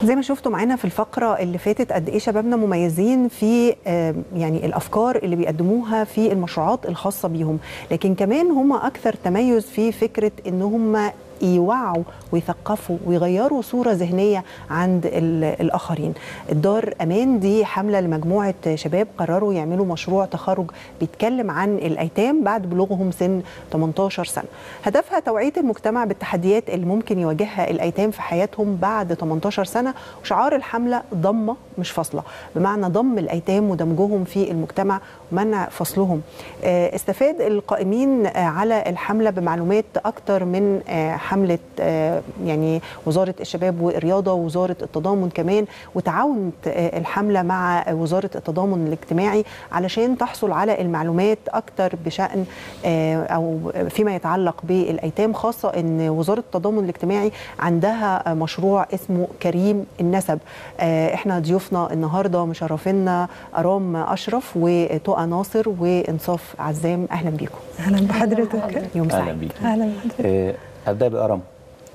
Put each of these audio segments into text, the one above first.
زي ما شفتوا معانا في الفقرة اللي فاتت قد إيه شبابنا مميزين في آه، يعني الأفكار اللي بيقدموها في المشروعات الخاصة بيهم لكن كمان هم أكثر تميز في فكرة إن هم يوعوا ويثقفوا ويغيروا صورة ذهنية عند ال- الآخرين الدار أمان دي حملة لمجموعة شباب قرروا يعملوا مشروع تخرج بيتكلم عن الأيتام بعد بلوغهم سن 18 سنة هدفها توعية المجتمع بالتحديات اللي ممكن يواجهها الأيتام في حياتهم بعد 18 سنة وشعار الحملة ضمة مش فاصلة بمعنى ضم الأيتام ودمجهم في المجتمع ومنع فصلهم آه، استفاد القائمين آه، على الحملة بمعلومات أكتر من آه، حملة آه، يعني وزارة الشباب والرياضة ووزارة التضامن كمان وتعاونت آه، الحملة مع وزارة التضامن الاجتماعي علشان تحصل على المعلومات أكتر بشأن آه، أو فيما يتعلق بالأيتام خاصة أن وزارة التضامن الاجتماعي عندها مشروع اسمه كريم النسب آه، احنا ضيوفنا النهارده مشرفينا أرام أشرف وتقى ناصر وإنصاف عزام أهلا بيكم اهلا بحضرتك يوم اهلا سعيد بيك اهلا بحضرتك آه، ابدا بأرم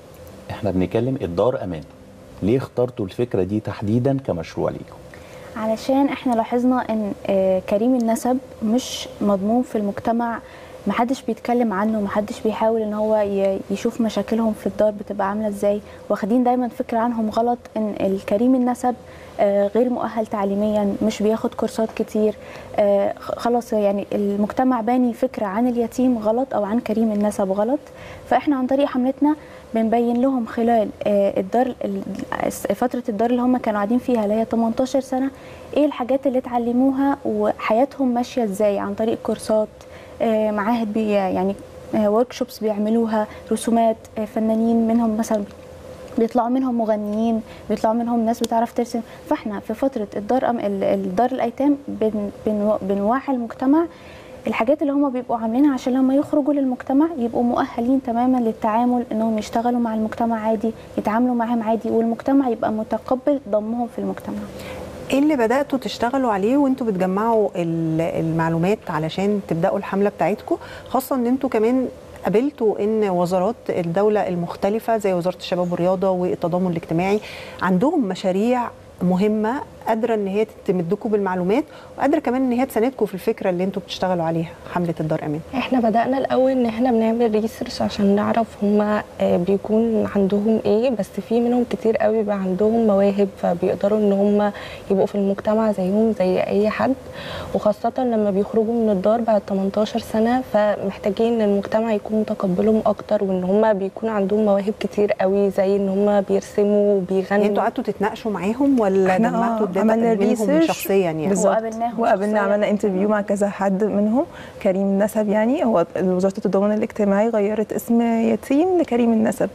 احنا بنتكلم الدار امان ليه اخترتوا الفكره دي تحديدا كمشروع ليكم علشان احنا لاحظنا ان آه، كريم النسب مش مضمون في المجتمع محدش بيتكلم عنه محدش بيحاول ان هو ي- يشوف مشاكلهم في الدار بتبقى عامله ازاي واخدين دايما فكره عنهم غلط ان الكريم النسب آه، غير مؤهل تعليميا مش بياخد كورسات كتير آه، خ- خلاص يعني المجتمع باني فكره عن اليتيم غلط او عن كريم النسب غلط فاحنا عن طريق حملتنا بنبين لهم خلال آه، الدار ال- فتره الدار اللي هم كانوا قاعدين فيها اللي هي 18 سنه ايه الحاجات اللي اتعلموها وحياتهم ماشيه ازاي عن طريق كورسات آه، معاهد بي يعني ورك شوبس بيعملوها رسومات آه، فنانين منهم مثلا بيطلعوا منهم مغنيين بيطلعوا منهم ناس بتعرف ترسم فاحنا في فتره الدار أم ال- الدار الايتام بن بن بنوعي المجتمع الحاجات اللي هم بيبقوا عاملينها عشان لما يخرجوا للمجتمع يبقوا مؤهلين تماما للتعامل انهم يشتغلوا مع المجتمع عادي يتعاملوا معاهم عادي والمجتمع يبقى متقبل ضمهم في المجتمع ايه اللي بداتوا تشتغلوا عليه وانتوا بتجمعوا ال- المعلومات علشان تبداوا الحمله بتاعتكم خاصه ان انتوا كمان قابلتوا ان وزارات الدوله المختلفه زي وزاره الشباب والرياضه والتضامن الاجتماعي عندهم مشاريع مهمه قادره ان هي تمدكم بالمعلومات وقادره كمان ان هي تساندكم في الفكره اللي انتوا بتشتغلوا عليها حمله الدار امان احنا بدأنا الأول إن احنا بنعمل ريسيرش عشان نعرف هما آه، بيكون عندهم ايه بس في منهم كتير قوي بيبقى عندهم مواهب فبيقدروا إن هما يبقوا في المجتمع زيهم زي أي حد وخاصة لما بيخرجوا من الدار بعد 18 سنة فمحتاجين إن المجتمع يكون متقبلهم أكتر وإن هما بيكون عندهم مواهب كتير قوي زي إن هما بيرسموا وبيغنوا يعني انتوا قعدتوا تتناقشوا معاهم ولا احنا جمعتوا آه، الداتا عملنا منهم ريسيرش شخصيا يعني بالظبط وقابلناهم وقابلنا شخصياً. عملنا انترفيو مع كذا حد منهم كريم النسب يعني هو وزاره التضامن الاجتماعي غيرت اسم يتيم لكريم النسب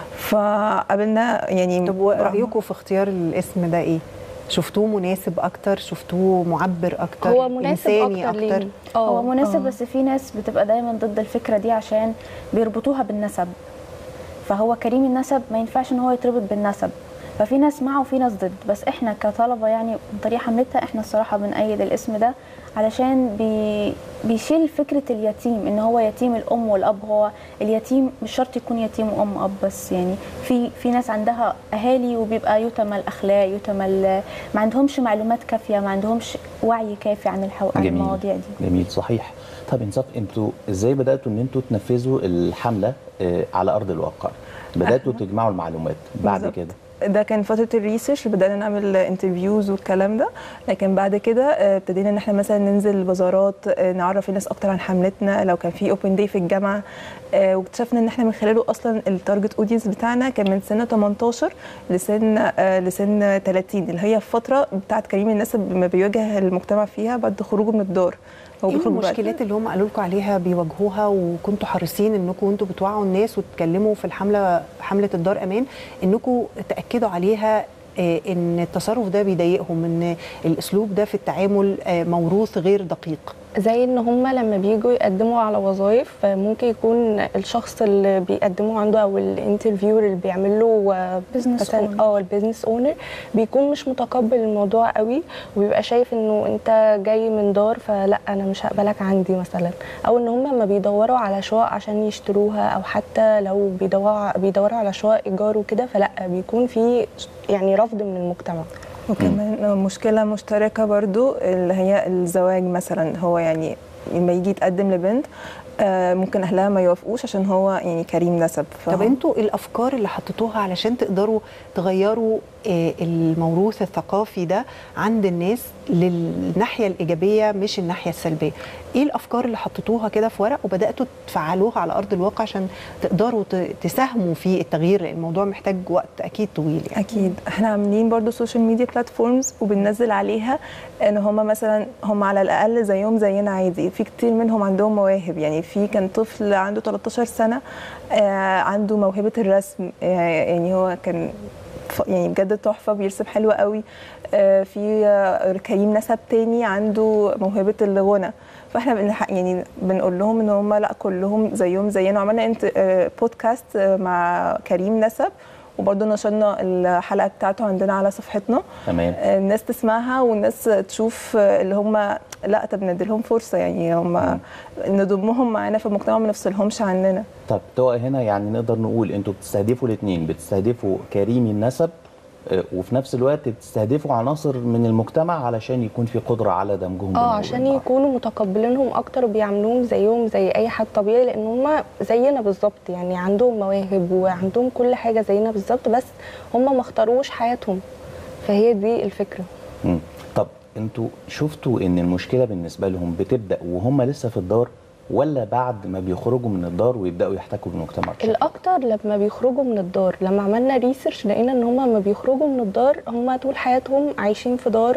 فقابلنا يعني طب ورايكم في اختيار الاسم ده ايه شفتوه مناسب اكتر شفتوه معبر اكتر هو مناسب إنساني أكتر ليهم هو مناسب آه. بس في ناس بتبقى دايما ضد الفكره دي عشان بيربطوها بالنسب فهو كريم النسب ما ينفعش ان هو يتربط بالنسب ففي ناس معه وفي ناس ضد بس احنا كطلبه يعني من طريق حملتها احنا الصراحه بنأيد الاسم ده علشان بي بيشيل فكره اليتيم ان هو يتيم الام والاب هو اليتيم مش شرط يكون يتيم وام اب بس يعني في في ناس عندها اهالي وبيبقى يتم الاخلاق يتم ال- ما عندهمش معلومات كافيه ما عندهمش وعي كافي عن الحو... عن جميل. المواضيع دي جميل صحيح طب انصاف انتوا ازاي بداتوا ان انتوا تنفذوا الحمله آه، على ارض الواقع بداتوا تجمعوا المعلومات بعد بالظبط. كده ده كان فتره الريسيرش بدانا نعمل انترفيوز والكلام ده لكن بعد كده آه، ابتدينا ان احنا مثلا ننزل البازارات آه، نعرف الناس اكتر عن حملتنا لو كان في اوبن داي في الجامعه آه، واكتشفنا ان احنا من خلاله اصلا التارجت اودينس بتاعنا كان من سن 18 لسن آه، لسن 30 اللي هي الفتره بتاعت كريم النسب ما بيواجه المجتمع فيها بعد خروجه من الدار هو ايه بيخرج بعد- المشكلات اللي هم قالوا لكم عليها بيواجهوها وكنتوا حريصين انكم وانتوا بتوعوا الناس وتتكلموا في الحمله حمله الدار امان انكم تاكدوا عليها آه، ان التصرف ده بيضايقهم ان الاسلوب ده في التعامل آه، موروث غير دقيق زي ان هم لما بيجوا يقدموا على وظائف ممكن يكون الشخص اللي بيقدموا عنده او الانترفيور اللي بيعمل له آه، Business مثلا owner. اه البيزنس اونر بيكون مش متقبل الموضوع قوي وبيبقى شايف انه انت جاي من دار فلا انا مش هقبلك عندي مثلا او ان هم لما بيدوروا على شقق عشان يشتروها او حتى لو بيدوروا بيدوروا على شقق ايجار وكده فلا بيكون في يعني رفض من المجتمع وكمان مشكلة مشتركة برضو اللي هي الزواج مثلا هو يعني لما يجي يتقدم لبنت آه، ممكن اهلها ما يوافقوش عشان هو يعني كريم نسب طب فهو- انتوا الافكار اللي حطيتوها علشان تقدروا تغيروا آه، الموروث الثقافي ده عند الناس للناحيه الايجابيه مش الناحيه السلبيه ايه الافكار اللي حطيتوها كده في ورق وبداتوا تفعلوها على ارض الواقع عشان تقدروا ت- تساهموا في التغيير لان الموضوع محتاج وقت اكيد طويل يعني اكيد احنا عاملين برضو سوشيال ميديا بلاتفورمز وبننزل عليها ان هم مثلا هم على الاقل زيهم زينا عادي في كتير منهم عندهم مواهب يعني في كان طفل عنده 13 سنه آه عنده موهبه الرسم آه يعني هو كان ف- يعني بجد تحفه بيرسم حلو قوي آه في آه كريم نسب تاني عنده موهبه الغنى فاحنا بنح- يعني بنقول لهم ان هم لا كلهم زيهم زينا وعملنا انت آه بودكاست آه مع كريم نسب وبرضه نشرنا الحلقه بتاعته عندنا على صفحتنا تمام آه، الناس تسمعها والناس تشوف آه، اللي هم لا طب نديلهم فرصه يعني هم نضمهم معانا في المجتمع ما نفصلهمش عننا طب تو هنا يعني نقدر نقول انتوا بتستهدفوا الاثنين بتستهدفوا كريمي النسب آه، وفي نفس الوقت بتستهدفوا عناصر من المجتمع علشان يكون في قدره على دمجهم بينهم اه وبين عشان بعض. يكونوا متقبلينهم اكتر وبيعاملوهم زيهم زي اي حد طبيعي لان هم زينا بالظبط يعني عندهم مواهب وعندهم كل حاجه زينا بالظبط بس هم ما اختاروش حياتهم فهي دي الفكره مم. طب انتوا شفتوا ان المشكله بالنسبه لهم بتبدا وهم لسه في الدار ولا بعد ما بيخرجوا من الدار ويبداوا يحتكوا بالمجتمع بشكل الاكتر لما بيخرجوا من الدار لما عملنا ريسيرش لقينا ان هم لما بيخرجوا من الدار هم طول حياتهم عايشين في دار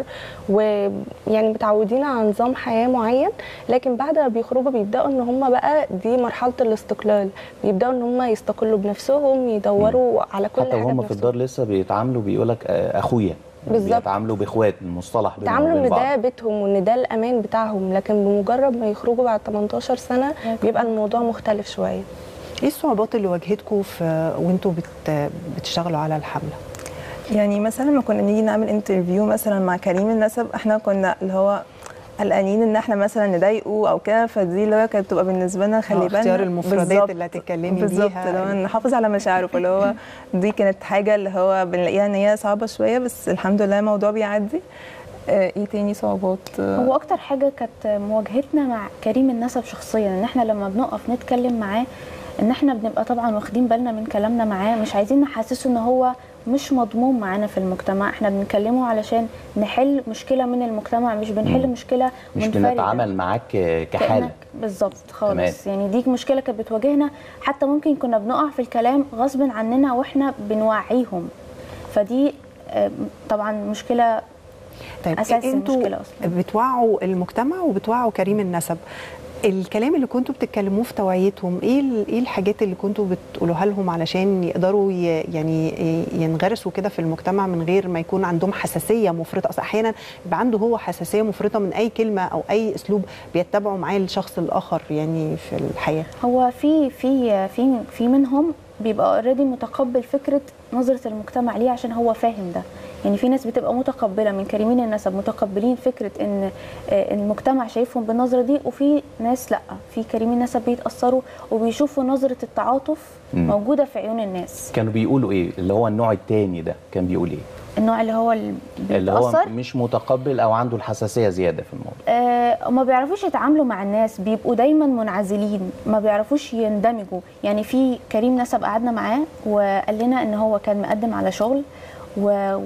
ويعني متعودين على نظام حياه معين لكن بعد ما بيخرجوا بيبداوا ان هم بقى دي مرحله الاستقلال بيبداوا ان هم يستقلوا بنفسهم يدوروا على كل حتى حاجه وهم في بنفسهم. الدار لسه بيتعاملوا بيقول لك اخويا بالظبط. بيتعاملوا باخوات المصطلح بينهم تعاملوا وبين ان بعض ده بيتهم وان ده الامان بتاعهم لكن بمجرد ما يخرجوا بعد 18 سنه بيبقى الموضوع مختلف شويه ايه الصعوبات اللي واجهتكم في وانتوا بت بتشتغلوا على الحمله يعني مثلا لما كنا نيجي نعمل انترفيو مثلا مع كريم النسب احنا كنا اللي هو قلقانين ان احنا مثلا نضايقه او كده فدي اللي هو كانت بتبقى بالنسبه لنا خلي آه، بالنا اختيار المفردات بالظبط. اللي هتتكلمي بالظبط بيها. اللي هو نحافظ على مشاعره فاللي هو دي كانت حاجه اللي هو بنلاقيها ان هي صعبه شويه بس الحمد لله الموضوع بيعدي آه، ايه تاني صعوبات آه، هو اكتر حاجه كانت مواجهتنا مع كريم النسب شخصيا ان احنا لما بنقف نتكلم معاه ان احنا بنبقى طبعا واخدين بالنا من كلامنا معاه مش عايزين نحسسه ان هو مش مضمون معانا في المجتمع احنا بنكلمه علشان نحل مشكله من المجتمع مش بنحل مم. مشكله مش منفرده بنتعامل معاك كحاله كأنك- بالظبط خالص تمام. يعني دي مشكله كانت بتواجهنا حتى ممكن كنا بنقع في الكلام غصب عننا واحنا بنوعيهم فدي آه، طبعا مشكله طيب أساس انتوا المشكلة أصلاً. بتوعوا المجتمع وبتوعوا كريم النسب الكلام اللي كنتوا بتتكلموه في توعيتهم ايه ال- ايه الحاجات اللي كنتوا بتقولوها لهم علشان يقدروا ي- يعني ينغرسوا كده في المجتمع من غير ما يكون عندهم حساسيه مفرطه اصل احيانا يبقى عنده هو حساسيه مفرطه من اي كلمه او اي اسلوب بيتبعه معاه الشخص الاخر يعني في الحياه هو في في في في منهم بيبقى اوريدي متقبل فكره نظره المجتمع ليه عشان هو فاهم ده يعني في ناس بتبقى متقبله من كريمين النسب متقبلين فكره ان آه، المجتمع شايفهم بالنظره دي وفي ناس لا في كريمين النسب بيتاثروا وبيشوفوا نظره التعاطف مم. موجوده في عيون الناس كانوا بيقولوا ايه اللي هو النوع الثاني ده كان بيقول ايه النوع اللي هو اللي اللي هو بيتاثر مش متقبل او عنده الحساسيه زياده في الموضوع آه، ما بيعرفوش يتعاملوا مع الناس بيبقوا دايما منعزلين ما بيعرفوش يندمجوا يعني في كريم نسب قعدنا معاه وقال لنا ان هو كان مقدم على شغل و...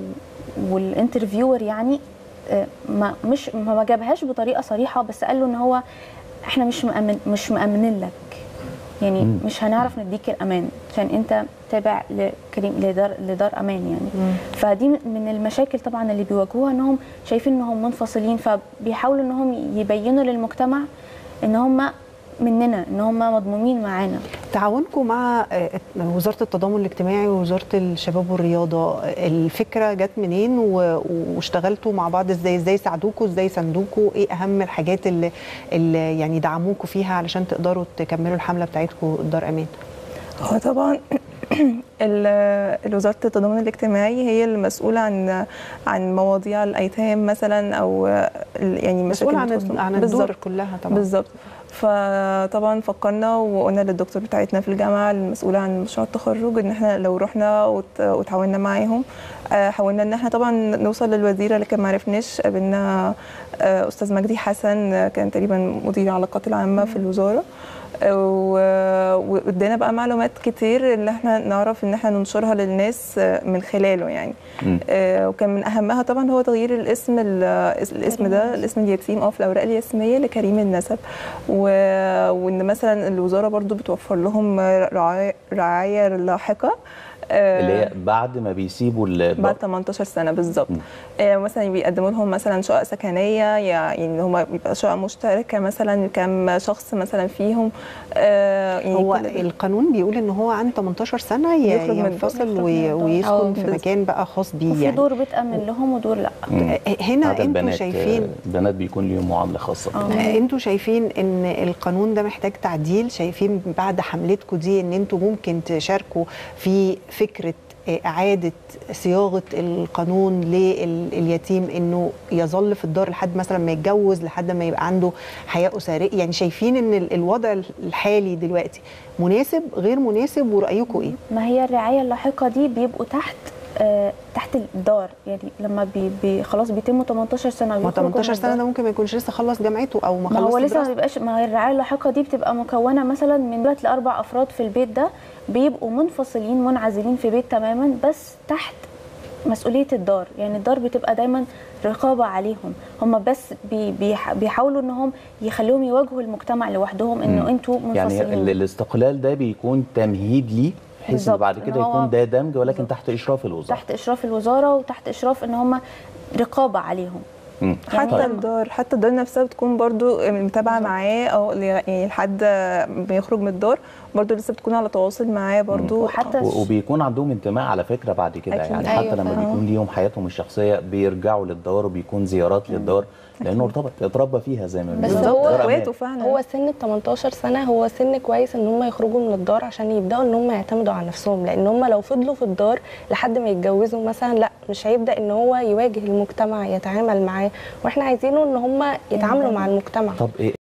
والانترفيور يعني آه، ما مش ما جابهاش بطريقه صريحه بس قال له ان هو احنا مش مأمن مش مأمنين لك يعني مم. مش هنعرف نديك الامان عشان انت تابع لكريم لدار لدار امان يعني فدي من المشاكل طبعا اللي بيواجهوها انهم شايفين انهم منفصلين فبيحاولوا انهم يبينوا للمجتمع ان هم مننا ان هم مضمومين معانا تعاونكم مع آه، وزاره التضامن الاجتماعي ووزاره الشباب والرياضه آه، الفكره جت منين و- واشتغلتوا مع بعض ازاي ازاي ساعدوكوا ازاي ساندوكوا ايه اهم الحاجات اللي, اللي يعني دعموكوا فيها علشان تقدروا تكملوا الحمله بتاعتكم دار امان هو طبعا ال- الوزارة التضامن الاجتماعي هي المسؤولة عن عن مواضيع الأيتام مثلا أو ال- يعني مسؤول مشاكل عن بتخص- عن الدور بالظبط. كلها طبعا بالظبط فطبعا فكرنا وقلنا للدكتور بتاعتنا في الجامعه المسؤوله عن مشروع التخرج ان احنا لو رحنا وت- وتعاوننا معاهم آه، حاولنا ان احنا طبعا نوصل للوزيره لكن ما عرفناش قابلنا آه، استاذ مجدي حسن آه، كان تقريبا مدير العلاقات العامه في الوزاره آه، و- وادانا بقى معلومات كتير ان احنا نعرف ان احنا ننشرها للناس آه، من خلاله يعني مم. آه، وكان من اهمها طبعا هو تغيير الاسم ال- الاسم ده الاسم اليتيم اه في الاوراق الياسميه لكريم النسب و- وان مثلا الوزاره برضو بتوفر لهم رعايه رعايه لاحقه آه، اللي هي بعد ما بيسيبوا ال- بعد 18 سنه بالظبط مم. آه، مثلا بيقدموا لهم مثلا شقق سكنيه يعني ان هم بيبقى شقق مشتركه مثلا كم شخص مثلا فيهم آه، يعني هو كل ده. القانون بيقول ان هو عن 18 سنه ي- يخرج من- ينفصل يخرج من وي- الدار. ويسكن أه، في بالظبط. مكان بقى خاص بيه وفي يعني دور بتأمن لهم ودور لا مم. هنا عدد انتوا بنات شايفين بنات بيكون ليهم معامله خاصه آه. انتوا شايفين ان القانون ده محتاج تعديل شايفين بعد حملتكم دي ان انتوا ممكن تشاركوا في فكره إعادة صياغة القانون لليتيم إنه يظل في الدار لحد مثلا ما يتجوز لحد ما يبقى عنده حياة أسرية يعني شايفين إن ال- الوضع الحالي دلوقتي مناسب غير مناسب ورأيكم إيه؟ ما هي الرعايه اللاحقه دي بيبقوا تحت آه تحت الدار يعني لما بي بي خلاص بيتموا 18 سنه ما ويخرجوا 18 من سنة ده الدار. ممكن ما يكونش لسه خلص جامعته أو ما ما هو خلص لسه ما دراسته. بيبقاش ما هي الرعايه اللاحقه دي بتبقى مكونه مثلا من ثلاث لاربع افراد في البيت ده بيبقوا منفصلين منعزلين في بيت تماما بس تحت مسؤوليه الدار يعني الدار بتبقى دايما رقابه عليهم هم بس بي بيح- بيحاولوا انهم يخلوهم يواجهوا المجتمع لوحدهم مم. انه انتوا يعني منفصلين ال- الاستقلال ده بيكون تمهيد ليه بحيث ان بالظبط، بعد إن كده هو- يكون ده دمج ولكن بالظبط. تحت اشراف الوزاره تحت اشراف الوزاره وتحت اشراف ان هم رقابه عليهم مم. يعني حتى لما- الدار حتى الدار نفسها بتكون برضو متابعه معاه او يعني لحد بيخرج من الدار برضو لسه بتكون على تواصل معاه برضو وحتى و- وبيكون عندهم انتماء على فكره بعد كده أكيد. يعني أيوة حتى لما فعلا. بيكون ليهم حياتهم الشخصيه بيرجعوا للدار وبيكون زيارات للدار لانه ارتبط اتربى فيها زي ما بس بنقول. هو دار أمان. اخواته فعلا هو سن ال 18 سنه هو سن كويس ان هم يخرجوا من الدار عشان يبداوا ان هم يعتمدوا على نفسهم لان هم لو فضلوا في الدار لحد ما يتجوزوا مثلا لا مش هيبدا ان هو يواجه المجتمع يتعامل معاه واحنا عايزينه ان هم يتعاملوا مع المجتمع طب ايه